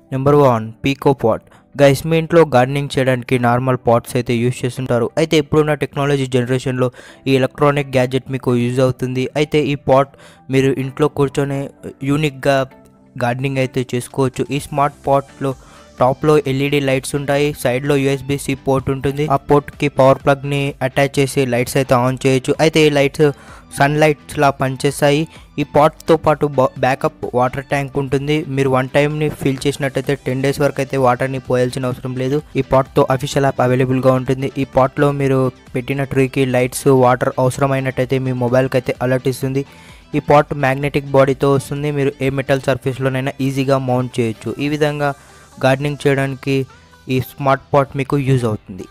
number one pico pot guys మీ ఇంట్లో gardening చేయడానికి నార్మల్ పాట్స్ అయితే యూజ్ చేస్తుంటారు అయితే ఇప్పుడున్న టెక్నాలజీ జనరేషన్లో ఈ ఎలక్ట్రానిక్ గ్యాజెట్ మీకు యూజ్ అవుతుంది అయితే ఈ పాట్ మీరు ఇంట్లో కూర్చొని యూనిక్గా గార్డెనింగ్ అయితే చేసుకోవచ్చు ఈ స్మార్ట్ పాట్లో టాప్లో ఎల్ఈడి లైట్స్ ఉంటాయి సైడ్లో యూఎస్బి సి పోర్ట్ ఉంటుంది ఆ పోర్ట్కి పవర్ ప్లగ్ని అటాచ్ చేసి లైట్స్ అయితే ఆన్ చేయొచ్చు అయితే ఈ లైట్స్ సన్ లైట్స్ లా పనిచేస్తాయి ఈ పాట్తో పాటు బ్యాకప్ వాటర్ ట్యాంక్ ఉంటుంది మీరు వన్ టైంని ఫిల్ చేసినట్టయితే టెన్ డేస్ వరకు అయితే వాటర్ని పోయాల్సిన అవసరం లేదు ఈ పాట్తో అఫీషియల్ యాప్ అవైలబుల్గా ఉంటుంది ఈ పాట్లో మీరు పెట్టిన ట్రీకి లైట్స్ వాటర్ అవసరమైనట్టయితే మీ మొబైల్కి అయితే అలర్ట్ ఇస్తుంది ఈ పాట్ మ్యాగ్నెటిక్ బాడీతో వస్తుంది మీరు ఏ మెటల్ సర్ఫేస్లోనైనా ఈజీగా మౌంట్ చేయొచ్చు ఈ విధంగా గార్డెనింగ్ చేయడానికి ఈ స్మార్ట్ పాట్ మీకు యూజ్ అవుతుంది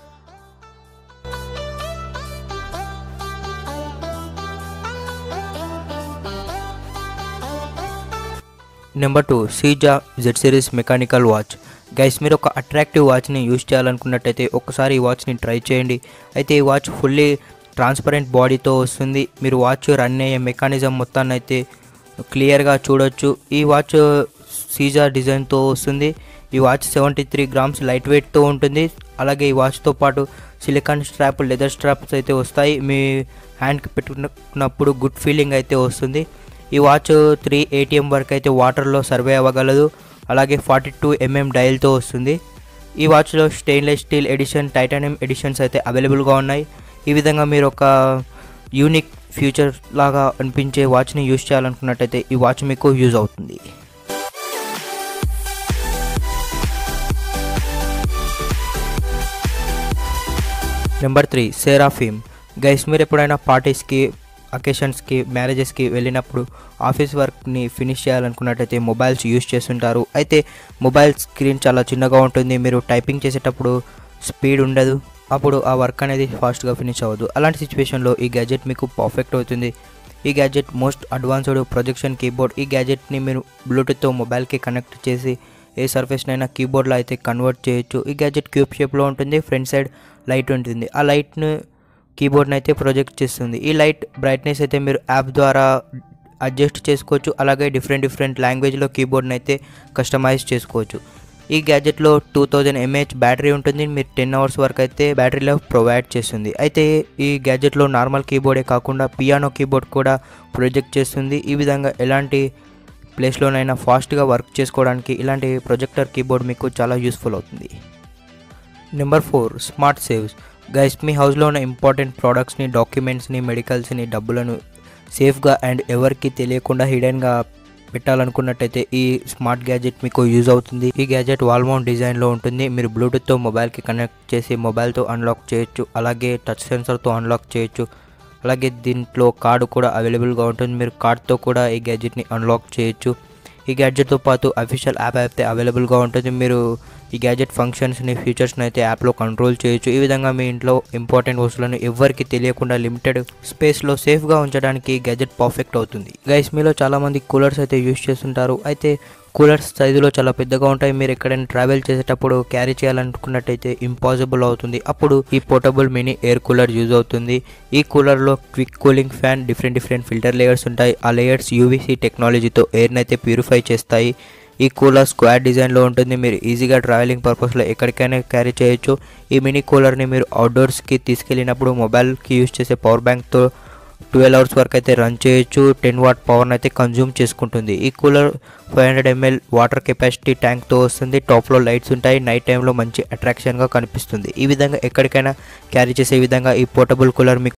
number two CIGA Z series mechanical watch guys మీరు ఒక అట్రాక్టివ్ వాచ్ని యూజ్ చేయాలనుకున్నట్టయితే ఒకసారి ఈ వాచ్ని ట్రై చేయండి అయితే ఈ వాచ్ ఫుల్లీ ట్రాన్స్పరెంట్ బాడీతో వస్తుంది మీరు వాచ్ రన్ అయ్యే మెకానిజం మొత్తాన్ని అయితే క్లియర్గా చూడొచ్చు ఈ వాచ్ సీజా డిజైన్తో వస్తుంది ఈ watch seventy three grams light వెయిట్తో ఉంటుంది అలాగే ఈ వాచ్తో పాటు సిలికాన్ స్ట్రాప్ లెదర్ స్ట్రాప్స్ అయితే వస్తాయి మీ హ్యాండ్కి పెట్టుకున్నప్పుడు గుడ్ ఫీలింగ్ అయితే వస్తుంది ఈ వాచ్ త్రీ ఏటీఎం వరకు అయితే వాటర్లో సర్వే అవ్వగలదు అలాగే ఫార్టీ టూ ఎంఎం డైల్తో వస్తుంది ఈ వాచ్లో stainless steel edition titanium editions అయితే అవైలబుల్గా ఉన్నాయి ఈ విధంగా మీరు ఒక యూనిక్ ఫ్యూచర్ లాగా అనిపించే వాచ్ని యూజ్ చేయాలనుకున్నట్టయితే ఈ వాచ్ మీకు యూజ్ అవుతుంది నెంబర్ త్రీ సెరాఫీమ్ గైస్ మీరు ఎప్పుడైనా పార్టీస్కి అకేషన్స్కి మ్యారేజెస్కి వెళ్ళినప్పుడు ఆఫీస్ వర్క్ని ఫినిష్ చేయాలనుకున్నట్టయితే మొబైల్స్ యూస్ చేస్తుంటారు అయితే మొబైల్ స్క్రీన్ చాలా చిన్నగా ఉంటుంది మీరు టైపింగ్ చేసేటప్పుడు స్పీడ్ ఉండదు అప్పుడు ఆ వర్క్ అనేది ఫాస్ట్గా ఫినిష్ అవ్వదు అలాంటి సిచ్యువేషన్లో ఈ గ్యాజెట్ మీకు పర్ఫెక్ట్ అవుతుంది ఈ gadget most advanced projection keyboard ఈ గ్యాజెట్ని మీరు బ్లూటూత్తో మొబైల్కి కనెక్ట్ చేసి ఏ సర్ఫేస్నైనా కీబోర్డ్లో అయితే కన్వర్ట్ చేయొచ్చు ఈ గ్యాజెట్ క్యూబ్ షేప్లో ఉంటుంది ఫ్రంట్ సైడ్ లైట్ ఉంటుంది ఆ లైట్ను కీబోర్డ్ని అయితే ప్రొజెక్ట్ చేస్తుంది ఈ లైట్ బ్రైట్నెస్ అయితే మీరు యాప్ ద్వారా అడ్జస్ట్ చేసుకోవచ్చు అలాగే డిఫరెంట్ డిఫరెంట్ లాంగ్వేజ్లో కీబోర్డ్ని అయితే కస్టమైజ్ చేసుకోవచ్చు ఈ గ్యాజెట్లో టూ థౌజండ్ ఎంఏహెచ్ బ్యాటరీ ఉంటుంది మీరు టెన్ అవర్స్ వరకు అయితే బ్యాటరీ లైఫ్ ప్రొవైడ్ చేస్తుంది అయితే ఈ గ్యాజెట్లో నార్మల్ కీబోర్డే కాకుండా పియానో కీబోర్డ్ కూడా ప్రొజెక్ట్ చేస్తుంది ఈ విధంగా ఎలాంటి ప్లేస్లోనైనా ఫాస్ట్గా వర్క్ చేసుకోవడానికి ఇలాంటి ప్రొజెక్టర్ కీబోర్డ్ మీకు చాలా యూస్ఫుల్ అవుతుంది నెంబర్ ఫోర్ స్మార్ట్ సేవ్స్ గైస్ మీ హౌస్లో ఉన్న ఇంపార్టెంట్ ప్రోడక్ట్స్ని డాక్యుమెంట్స్ని మెడికల్స్ని డబ్బులను సేఫ్గా అండ్ ఎవరికి తెలియకుండా హిడెన్గా పెట్టాలనుకున్నట్టయితే ఈ స్మార్ట్ గ్యాజెట్ మీకు యూజ్ అవుతుంది ఈ గ్యాజెట్ వాల్మౌంట్ డిజైన్లో ఉంటుంది మీరు బ్లూటూత్తో మొబైల్కి కనెక్ట్ చేసి మొబైల్తో అన్లాక్ చేయొచ్చు అలాగే టచ్ సెన్సర్తో అన్లాక్ చేయొచ్చు అలాగే దీంట్లో కార్డు కూడా అవైలబుల్గా ఉంటుంది మీరు కార్డ్తో కూడా ఈ గ్యాజెట్ని అన్లాక్ చేయొచ్చు ఈ గ్యాడ్జెట్తో పాటు అఫీషియల్ యాప్ అయితే అవైలబుల్గా ఉంటుంది మీరు ఈ గ్యాడ్జెట్ ఫంక్షన్స్ని ఫీచర్స్ని అయితే యాప్లో కంట్రోల్ చేయొచ్చు ఈ విధంగా మీ ఇంట్లో ఇంపార్టెంట్ వస్తువులను ఎవరికి తెలియకుండా లిమిటెడ్ స్పేస్లో సేఫ్గా ఉంచడానికి ఈ గ్యాడ్జెట్ పర్ఫెక్ట్ అవుతుంది గైస్ మీలో చాలామంది కూలర్స్ అయితే యూజ్ చేస్తుంటారు అయితే కూలర్స్ సైజులో చాలా పెద్దగా ఉంటాయి మీరు ఎక్కడైనా ట్రావెల్ చేసేటప్పుడు క్యారీ చేయాలనుకున్నట్టయితే ఇంపాసిబుల్ అవుతుంది అప్పుడు ఈ portable mini air cooler use అవుతుంది ఈ కూలర్లో quick cooling fan different different filter layers ఉంటాయి ఆ లేయర్స్ యూవీసీ టెక్నాలజీతో ఎయిర్ని అయితే ప్యూరిఫై చేస్తాయి ఈ కూలర్ స్క్వాడ్ డిజైన్లో ఉంటుంది మీరు ఈజీగా ట్రావెలింగ్ పర్పస్లో ఎక్కడికైనా క్యారీ చేయొచ్చు ఈ మినీ కూలర్ని మీరు అవుట్డోర్స్కి తీసుకెళ్ళినప్పుడు మొబైల్కి యూజ్ చేసే పవర్ బ్యాంక్తో ట్వెల్వ్ అవర్స్ వరకు అయితే రన్ చేయొచ్చు టెన్ వాట్ పవర్ని అయితే కన్జ్యూమ్ చేసుకుంటుంది ఈ cooler five hundred ml water capacity ట్యాంక్తో వస్తుంది టాప్లో లైట్స్ ఉంటాయి నైట్ టైంలో మంచి అట్రాక్షన్గా కనిపిస్తుంది ఈ విధంగా ఎక్కడికైనా క్యారీ చేసే విధంగా ఈ పోర్టబుల్ కూలర్ మీకు